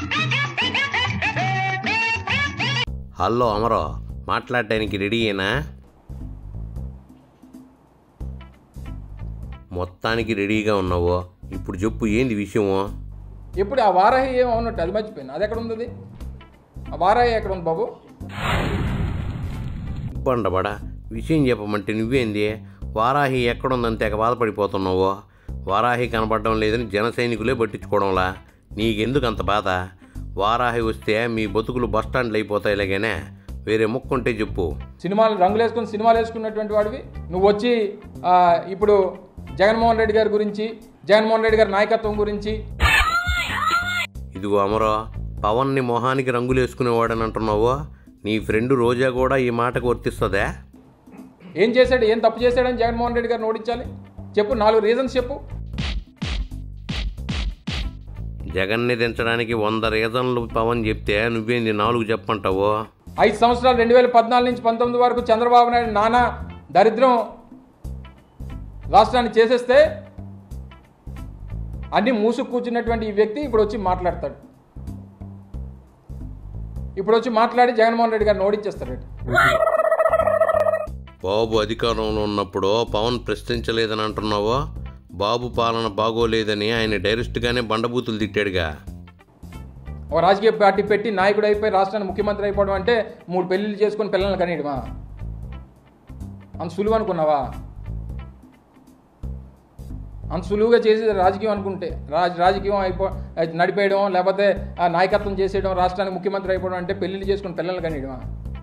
Hello అమరో మాట్లాడటానికి రెడీయేనా మొత్తానికి రెడీగా ఉన్నావు ఇప్పుడు చెప్పు ఏంది విషయము ఎప్పుడు ఆ వారాహి ఏమో ఉన్నట్టు అది మర్చిపోయాను అది ఎక్కడ ఉంది అది? ఆ వారాహి ఎక్కడ ఉంది బాబు బండబడా విషయం చెప్పమంటే నువ్వేంది వారాహి ఎక్కడుందని తెగ బాధపడిపోతున్నావు వారాహి కనపడడం లేదని జన సైనికులే పట్టించుకోవడంలా నీకెందుకు అంత బాధ వారాహి వస్తే మీ బతుకులు బస్టాండ్లు అయిపోతాయి ఇలాగనే వేరే ముక్కుంటే చెప్పు సినిమాలు రంగులు వేసుకొని సినిమాలు వేసుకున్నటువంటి వాడివి నువ్వు వచ్చి ఆ, ఇప్పుడు జగన్మోహన్ రెడ్డి గారి గురించి జగన్మోహన్ రెడ్డి గారి నాయకత్వం గురించి ఇదిగో అమరో పవన్ని మొహానికి రంగులు వేసుకునేవాడని అంటున్నావు నీ ఫ్రెండ్ రోజా కూడా ఈ మాటకు వర్తిస్తుందా ఏం చేశాడు ఏం తప్పు చేశాడని జగన్మోహన్ రెడ్డి గారిని ఓడించాలి చెప్పు నాలుగు రీజన్స్ చెప్పు జగన్ని దించడానికి వంద రీజన్లు పవన్ చెప్తే నువ్వేంది నాలుగు చెప్పంటావు ఐదు సంవత్సరాలు రెండు వేల పద్నాలుగు నుంచి పంతొమ్మిది వరకు చంద్రబాబు నాయుడు నానా దరిద్రం రాష్ట్రాన్ని చేసేస్తే అన్ని మూసుకు కూర్చున్నటువంటి ఈ వ్యక్తి ఇప్పుడు వచ్చి మాట్లాడతాడు ఇప్పుడు వచ్చి మాట్లాడి జగన్మోహన్ రెడ్డి గారిని ఓడించేస్తాడు బాబు అధికారంలో ఉన్నప్పుడు పవన్ ప్రశ్నించలేదని అంటున్నావు బాబు పాలన బాగోలేదని ఆయన డైరెక్ట్గానే బండబూతులు తిట్టాడుగా ఒక రాజకీయ పార్టీ పెట్టి నాయకుడు అయిపోయి రాష్ట్రానికి ముఖ్యమంత్రి అయిపోవడం అంటే మూడు పెళ్లిళ్ళు చేసుకొని పిల్లల్ని కనేయడమా అంత సులువు అనుకున్నావా అంత సులువుగా చేసేది రాజకీయం అనుకుంటే రాజ రాజకీయం అయిపో నడిపేయడం లేకపోతే ఆ నాయకత్వం చేసేయడం రాష్ట్రానికి ముఖ్యమంత్రి అయిపోవడం అంటే పెళ్లిళ్ళు చేసుకుని పిల్లల్ని కనేయడమా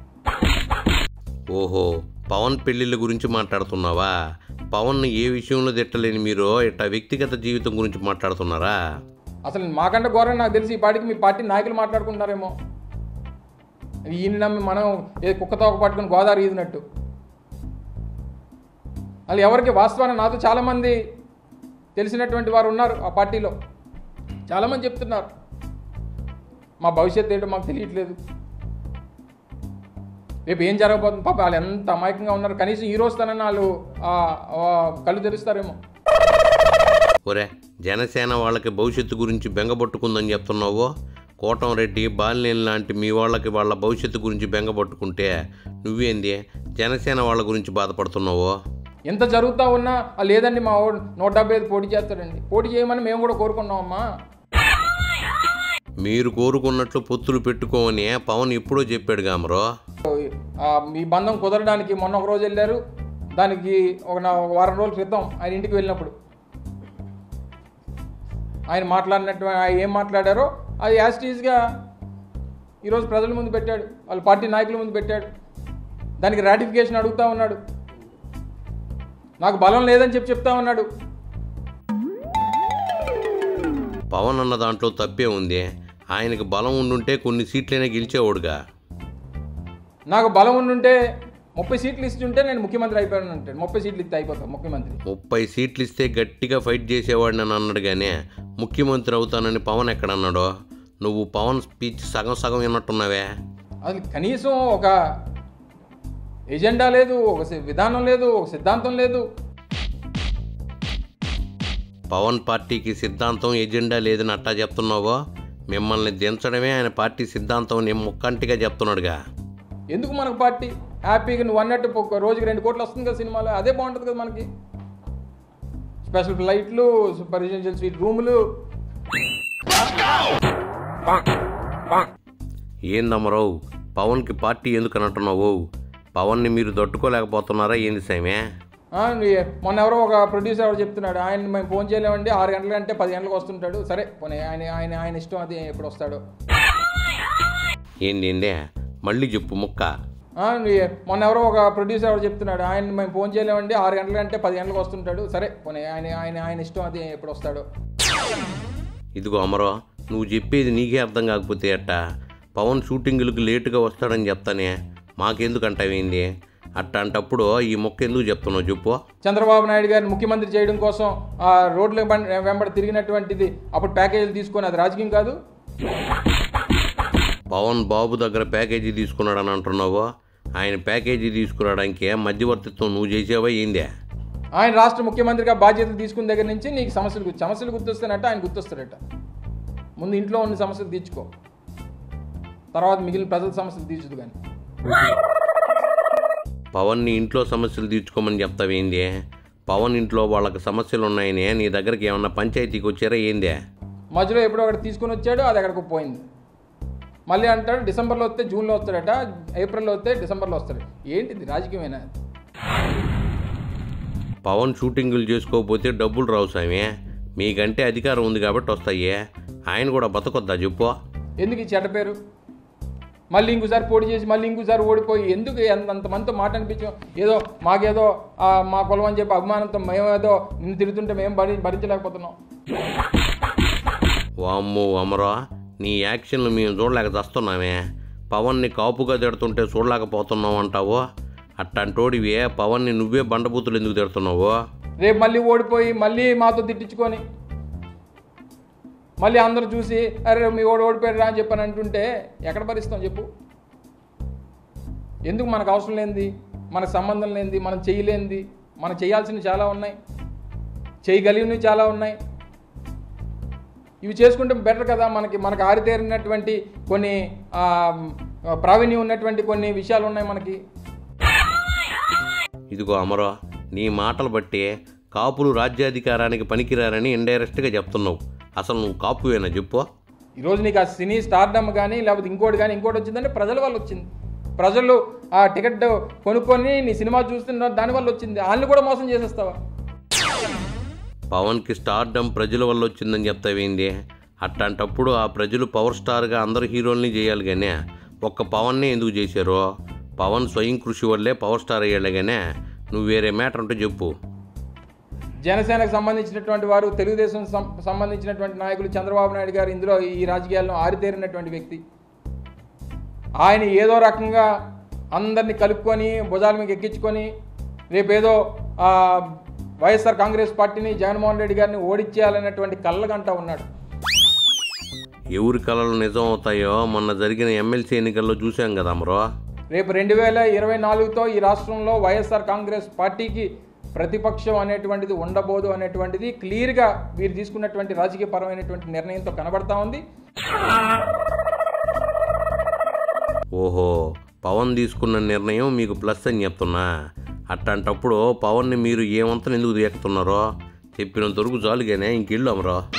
ఓహో పవన్ పెళ్ళిళ్ళ గురించి మాట్లాడుతున్నావా పవన్ ఏ విషయంలో తిట్టలేని మీరు ఇట్లా వ్యక్తిగత జీవితం గురించి మాట్లాడుతున్నారా అసలు మాకంటే ఘోరం నాకు తెలిసి ఈ పార్టీకి మీ పార్టీ నాయకులు మాట్లాడుకుంటున్నారేమో ఈయన నమ్మి మనం ఏ కుక్కతో ఒక పట్టుకుని గోదావరి ఈదినట్టు వాళ్ళు ఎవరికి వాస్తవాన్ని నాతో చాలామంది తెలిసినటువంటి వారు ఉన్నారు ఆ పార్టీలో చాలామంది చెప్తున్నారు మా భవిష్యత్తు ఏంటో మాకు తెలియట్లేదు రేపు ఏం జరగబోతుంది పాప వాళ్ళు ఎంత అమాయకంగా ఉన్నారు కనీసం ఈ రోజు తనని వాళ్ళు ఆ, ఆ, కళ్ళు తెరుస్తారేమో ఒరే జనసేన వాళ్ళకి భవిష్యత్తు గురించి బెంగపట్టుకుందని చెప్తున్నావు కోటంరెడ్డి బాలినేని లాంటి మీ వాళ్ళకి వాళ్ళ భవిష్యత్తు గురించి బెంగపట్టుకుంటే నువ్వేంది జనసేన వాళ్ళ గురించి బాధపడుతున్నావు ఎంత జరుగుతూ ఉన్నా "ఆ, లేదండి మా వాడు నూట డెబ్బై ఐదు పోటీ చేస్తాడండి పోటీ చేయమని మేము కూడా కోరుకున్నామమ్మా మీరు కోరుకున్నట్లు పొత్తులు పెట్టుకోమని పవన్ ఎప్పుడో చెప్పాడు గామరో ఆ, మీ బంధం కుదరడానికి మొన్న ఒక రోజు వెళ్ళారు దానికి ఒక నా- ఒక వారం రోజుల క్రితం ఆయన ఇంటికి వెళ్ళినప్పుడు ఆయన మాట్లాడినట్టు ఆయన ఏం మాట్లాడారో అది యాస్టీజ్గా ఈరోజు ప్రజల ముందు పెట్టాడు వాళ్ళ పార్టీ నాయకుల ముందు పెట్టాడు దానికి రాటిఫికేషన్ అడుగుతా ఉన్నాడు నాకు బలం లేదని చెప్పి చెప్తా ఉన్నాడు పవన్ అన్న దాంట్లో తప్పే ఉంది ఆయనకి బలం ఉండుంటే కొన్ని సీట్లైనా గెలిచేవాడుగా నాకు బలం ఉండుంటే ముప్పై సీట్లు ఇస్తుంటే నేను ముఖ్యమంత్రి అయిపోయాను అంటాడు ముప్పై సీట్లు ఇస్తే అయిపోతాను ముఖ్యమంత్రి ముప్పై సీట్లు ఇస్తే గట్టిగా ఫైట్ చేసేవాడిని అని అన్నాడు కానీ ముఖ్యమంత్రి అవుతానని పవన్ ఎక్కడన్నాడో నువ్వు పవన్ స్పీచ్ సగం సగం విన్నట్టున్నావే అసలు కనీసం ఒక ఎజెండా లేదు ఒక సి- విధానం లేదు ఒక సిద్ధాంతం లేదు పవన్ పార్టీకి సిద్ధాంతం ఎజెండా లేదని అట్టా చెప్తున్నావో మిమ్మల్ని దించడమే ఆయన పార్టీ సిద్ధాంతం నేను ముక్కంటిగా చెప్తున్నాడుగా ఎందుకు మనకు పార్టీ హ్యాపీగా నువ్వు అన్నట్టు ఒక రోజుకి రెండు కోట్లు వస్తుంది కదా సినిమాలో అదే బాగుంటుంది కదా మనకి స్పెషల్ ఫ్లైట్లు సూపర్ రెసిడెన్షియల్ స్వీట్ రూములు ఏందమ్మరావు పవన్కి పార్టీ ఎందుకు అంటున్నావు పవన్ని మీరు తట్టుకోలేకపోతున్నారా ఏంది సామే ఆ, నీ- మొన్న ఎవరో ఒక ప్రొడ్యూసర్ ఎవరు చెప్తున్నాడు ఆయన మేము ఫోన్ చేయలేమండి ఆరు గంటల అంటే పది గంటలకు వస్తుంటాడు సరే పోనీ ఆయన ఆయన ఆయన ఇష్టం అది ఎప్పుడు వస్తాడో ఏంది ఏందే మళ్ళీ చెప్పు ముక్క ఆ, నీ- మొన్న ఎవరో ఒక ప్రొడ్యూసర్ ఎవరు చెప్తున్నాడు ఆయన మేము ఫోన్ చేయలేమండి ఆరు గంటల అంటే పది గంటలకు వస్తుంటాడు సరే పోనీ ఆయన ఆయన ఆయన ఇష్టం అది ఎప్పుడు వస్తాడో ఇదిగో అమరో నువ్వు చెప్పేది నీకే అర్థం కాకపోతే అట్ట పవన్ షూటింగులకు లేటుగా వస్తాడని చెప్తానే మాకెందుకు అంటావేంది అట్టంటప్పుడు ఈ మొక్క ఎందుకు చెప్తున్నావు చెప్పు చంద్రబాబు నాయుడు గారిని ముఖ్యమంత్రి చేయడం కోసం ఆ రోడ్ల బం- వెంబడి తిరిగినటువంటిది అప్పుడు ప్యాకేజీలు తీసుకొని అది రాజకీయం కాదు పవన్ బాబు దగ్గర ప్యాకేజీ తీసుకున్నాడని అంటున్నావు ఆయన ప్యాకేజీ తీసుకురావడానికి మధ్యవర్తిత్వం నువ్వు చేసావా ఏందే ఆయన రాష్ట్ర ముఖ్యమంత్రిగా బాధ్యతలు తీసుకున్న దగ్గర నుంచి నీకు సమస్యలు గుర్తు సమస్యలు గుర్తొస్తానట్ట ఆయన గుర్తొస్తాడట ముందు ఇంట్లో ఉన్న సమస్యలు తీర్చుకో తర్వాత మిగిలిన ప్రజల సమస్యలు తీర్చుదు కానీ పవన్ని ఇంట్లో సమస్యలు తీర్చుకోమని చెప్తావేంది పవన్ ఇంట్లో వాళ్ళకి సమస్యలు ఉన్నాయని నీ దగ్గరికి ఏమన్నా పంచాయతీకి వచ్చారా ఏందే మధ్యలో ఎప్పుడో ఒకటి తీసుకొని వచ్చాడు అది అక్కడికి పోయింది మళ్ళీ అంటాడు డిసెంబర్లో వస్తే జూన్లో వస్తాడట ఏప్రిల్లో వస్తే డిసెంబర్లో వస్తాడు ఏంటిది రాజకీయమేనా పవన్ షూటింగులు చేసుకోకపోతే డబ్బులు రావు స్వామి మీకంటే అధికారం ఉంది కాబట్టి వస్తాయి ఆయన కూడా బతకొద్దా చెప్పు ఎందుకు ఈ చెడ్డ పేరు మళ్ళీ ఇంకోసారి పోటీ చేసి మళ్ళీ ఇంకోసారి ఓడిపోయి ఎందుకు ఎంత అంతమందితో మాట అనిపించాం ఏదో మాకేదో ఆ, మా కులం అని చెప్పి అభిమానంతో మేమేదో నిన్ను తిరుగుతుంటే మేము భరి భరించలేకపోతున్నాం వామ్మో అమరా నీ యాక్షన్లు మేము చూడలేక చస్తున్నామే పవన్ని కాపుగా తిడుతుంటే చూడలేకపోతున్నావు అంటావు అట్టంటోడివి పవన్ని నువ్వే బండబూతులు ఎందుకు తిడుతున్నావు రేపు మళ్ళీ ఓడిపోయి మళ్ళీ మాతో తిట్టించుకొని మళ్ళీ అందరూ చూసి అరే మీ ఓడి ఓడిపోయారు అని చెప్పని అంటుంటే ఎక్కడ భరిస్తాం చెప్పు ఎందుకు మనకు అవసరం లేనిది మనకు సంబంధం లేనిది మనం చేయలేనిది మనం చేయాల్సినవి చాలా ఉన్నాయి చేయగలిగినవి చాలా ఉన్నాయి ఇవి చేసుకుంటే బెటర్ కదా మనకి మనకు ఆరితేరినటువంటి కొన్ని ఆ, ప్రావీణ్యం ఉన్నటువంటి కొన్ని విషయాలు ఉన్నాయి మనకి ఇదిగో అమరో నీ మాటలు బట్టి కాపులు రాజ్యాధికారానికి పనికిరారని ఇండైరెక్ట్గా చెప్తున్నావు అసలు నువ్వు కాపువేనా చెప్పు ఈరోజు నీకు ఆ సినీ స్టార్డమ్ కానీ లేకపోతే ఇంకోటి కానీ ఇంకోటి వచ్చిందంటే ప్రజల వల్ల వచ్చింది ప్రజలు ఆ టికెట్ కొనుక్కొని నీ సినిమా చూస్తున్నారు దాని వల్ల వచ్చింది వాళ్ళని కూడా మోసం చేసేస్తావా పవన్కి స్టార్డమ్ ప్రజల వల్ల వచ్చిందని చెప్తావేంది అట్లాంటప్పుడు ఆ ప్రజలు పవర్ స్టార్గా అందరు హీరోల్ని చేయాలి కానీ ఒక్క పవన్నే ఎందుకు చేశారు పవన్ స్వయం కృషి వల్లే పవర్ స్టార్ అయ్యాడు కానీ నువ్వు వేరే మ్యాటర్ ఉంటే చెప్పు జనసేనకు సంబంధించినటువంటి వారు తెలుగుదేశం సం- సంబంధించినటువంటి నాయకులు చంద్రబాబు నాయుడు గారు ఇందులో ఈ రాజకీయాల్లో ఆరితేరినటువంటి వ్యక్తి ఆయన ఏదో రకంగా అందరినీ కలుపుకొని భుజాల మీద ఎక్కించుకొని రేపేదో ఆ, వైఎస్ఆర్ కాంగ్రెస్ పార్టీని జగన్మోహన్ రెడ్డి గారిని ఓడించేయాలనేటువంటి కళ్ళగంట ఉన్నాడు ఎవరి కళలు నిజం అవుతాయో మొన్న జరిగిన ఎమ్మెల్సీ ఎన్నికల్లో చూసాం కదా అమరో రేపు రెండు వేల ఇరవై నాలుగుతో ఈ రాష్ట్రంలో వైఎస్ఆర్ కాంగ్రెస్ పార్టీకి ప్రతిపక్షం అనేటువంటిది ఉండబోదు అనేటువంటిది క్లియర్గా వీరు తీసుకున్నటువంటి రాజకీయపరమైనటువంటి నిర్ణయంతో కనబడతా ఉంది ఓహో పవన్ తీసుకున్న నిర్ణయం మీకు ప్లస్ అని చెప్తున్నా అట్లాంటప్పుడు పవన్ని మీరు ఏమంతా ఎందుకు తీయకుతున్నారో చెప్పినంత వరకు చాలుగానే ఇంకెళ్ళు అమరో